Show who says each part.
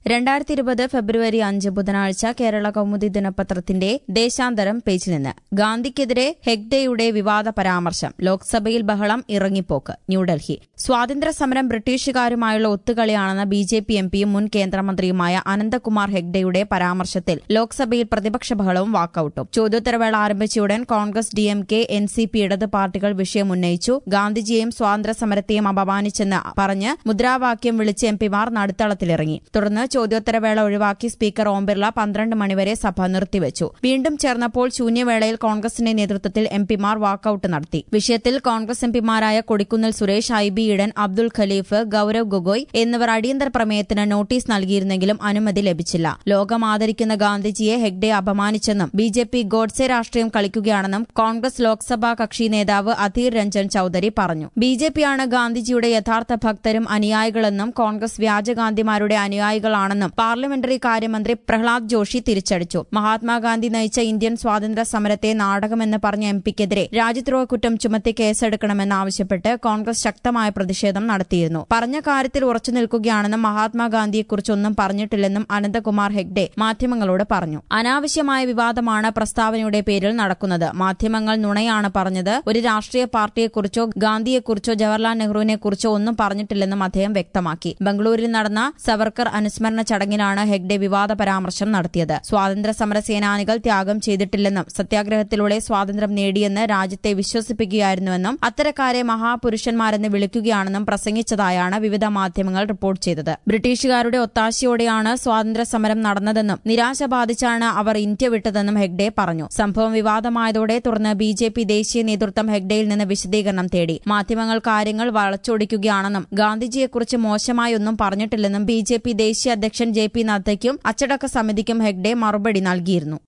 Speaker 1: രണ്ടായിരത്തി ഇരുപത് ഫെബ്രുവരി അഞ്ച് ബുധനാഴ്ച കേരള കൗമുദി ദിനപത്രത്തിന്റെ ദേശാന്തരം പേജിൽ നിന്ന് ഗാന്ധിക്കെതിരെ ഹെഗ്ഡെയുടെ വിവാദ പരാമർശം ലോക്സഭയിൽ ബഹളം ഇറങ്ങിപ്പോക്ക് ന്യൂഡൽഹി സ്വാതന്ത്ര്യ സമരം ബ്രിട്ടീഷുകാരുമായുള്ള ഒത്തുകളിയാണെന്ന ബി ജെ പി എം പിയും മുൻ കേന്ദ്രമന്ത്രിയുമായ അനന്തകുമാർ ഹെഗ്ഡെയുടെ പരാമർശത്തിൽ ലോക്സഭയിൽ പ്രതിപക്ഷ ബഹളവും വാക്കൌട്ടും ചോദ്യോത്തരവേള ആരംഭിച്ചയുടൻ Congress D M K N C P ഇടത് പാർട്ടികൾ വിഷയം ഉന്നയിച്ചു ഗാന്ധിജിയെയും സ്വാതന്ത്ര്യ സമരത്തെയും അപമാനിച്ചെന്ന് പറഞ്ഞ് മുദ്രാവാക്യം വിളിച്ച് എം പിമാർ നടുത്തളത്തിലിറങ്ങി തുടർന്ന് ചോദ്യോത്തരവേള ഒഴിവാക്കി സ്പീക്കർ ഓം ബിർള പന്ത്രണ്ട് മണിവരെ സഭ നിർത്തിവച്ചു വീണ്ടും ചേർന്നപ്പോൾ ശൂന്യവേളയിൽ കോൺഗ്രസിന്റെ നേതൃത്വത്തിൽ എം പിമാർ വാക്കൌട്ട് നടത്തി വിഷയത്തിൽ കോൺഗ്രസ് എംപിമാരായ കൊടിക്കുന്നിൽ സുരേഷ് ഐ ബി ഈഡൻ അബ്ദുൾ ഖലീഫ് ഗൌരവ് ഗൊഗോയ് എന്നിവർ അടിയന്തര പ്രമേയത്തിന് നോട്ടീസ് നൽകിയിരുന്നെങ്കിലും അനുമതി ലഭിച്ചില്ല ലോകം ആദരിക്കുന്ന ഗാന്ധിജിയെ ഹെഗ്ഡെ അപമാനിച്ചെന്നും ബി ജെ പി ഗോഡ്സെ രാഷ്ട്രീയം കളിക്കുകയാണെന്നും കോൺഗ്രസ് ലോക്സഭാ കക്ഷി നേതാവ് അധീർ രഞ്ജൻ ചൌധരി പറഞ്ഞു ബി ജെ പിയാണ് ഗാന്ധിജിയുടെ യഥാർത്ഥ ഭക്തരും അനുയായികളെന്നും കോൺഗ്രസ് വ്യാജഗാന്ധിമാരുടെ അനുയായികളാണെന്നും പാർലമെന്ററി കാര്യമന്ത്രി പ്രഹ്ലാദ് ജോഷി തിരിച്ചടിച്ചു മഹാത്മാഗാന്ധി നയിച്ച ഇന്ത്യൻ സ്വാതന്ത്ര്യ സമരത്തെ നാടകമെന്ന് പറഞ്ഞ എം പിക്കെതിരെ രാജ്യദ്രോഹ കുറ്റം ചുമത്തി കേസെടുക്കണമെന്നാവശ്യപ്പെട്ട് കോൺഗ്രസ് ശക്തമായ പ്രതിഷേധം നടത്തിയിരുന്നു പറഞ്ഞ കാര്യത്തിൽ ഉറച്ചു നിൽക്കുകയാണെന്നും മഹാത്മാഗാന്ധിയെക്കുറിച്ചൊന്നും പറഞ്ഞിട്ടില്ലെന്നും അനന്തകുമാർ ഹെഗ്ഡെ മാധ്യമങ്ങളോട് പറഞ്ഞു അനാവശ്യമായ വിവാദമാണ് പ്രസ്താവനയുടെ പേരിൽ നടക്കുന്നത് മാധ്യമങ്ങൾ നുണയാണ് പറഞ്ഞത് ഒരു രാഷ്ട്രീയ പാർട്ടിയെക്കുറിച്ചോ ഗാന്ധിയെക്കുറിച്ചോ ജവഹർലാൽ നെഹ്റുവിനെക്കുറിച്ചോ ഒന്നും പറഞ്ഞിട്ടില്ലെന്നും അദ്ദേഹം വ്യക്തമാക്കി ബംഗളൂരിൽ നടന്ന സവർക്കർ അനുസ്മരണ ചടങ്ങിലാണ് ഹെഗ്ഡെ വിവാദ പരാമർശം നടത്തിയത് സ്വാതന്ത്ര്യ സമര സേനാനികൾ ത്യാഗം ചെയ്തിട്ടില്ലെന്നും സത്യാഗ്രഹത്തിലൂടെ സ്വാതന്ത്ര്യം നേടിയെന്ന് രാജ്യത്തെ വിശ്വസിപ്പിക്കുകയായിരുന്നുവെന്നും അത്തരക്കാരെ മഹാപുരുഷന്മാരെന്ന് വിളിക്കുകയാണെന്നും പ്രസംഗിച്ചതായാണ് വിവിധ മാധ്യമങ്ങൾ റിപ്പോർട്ട് ചെയ്തത് ബ്രിട്ടീഷുകാരുടെ ഒത്താശയോടെയാണ് സ്വാതന്ത്ര്യ സമരം നടന്നതെന്നും നിരാശ ബാധിച്ചാണ് അവർ ഇന്ത്യ വിട്ടതെന്നും ഹെഗ്ഡെ പറഞ്ഞു സംഭവം വിവാദമായതോടെ തുടർന്ന് ബി ജെ പി ദേശീയ നേതൃത്വം ഹെഗ്ഡെയിൽ നിന്ന് വിശദീകരണം തേടി മാധ്യമങ്ങൾ കാര്യങ്ങൾ വളച്ചൊടിക്കുകയാണെന്നും ഗാന്ധിജിയെക്കുറിച്ച് മോശമായി ഒന്നും പറഞ്ഞിട്ടില്ലെന്നും ബി ജെ പി ദേശീയ അധ്യക്ഷൻ ജെ പി നദ്ദയ്ക്കും അച്ചടക്ക സമിതിക്കും ഹെഗ്ഡെ മറുപടി നൽകിയിരുന്നു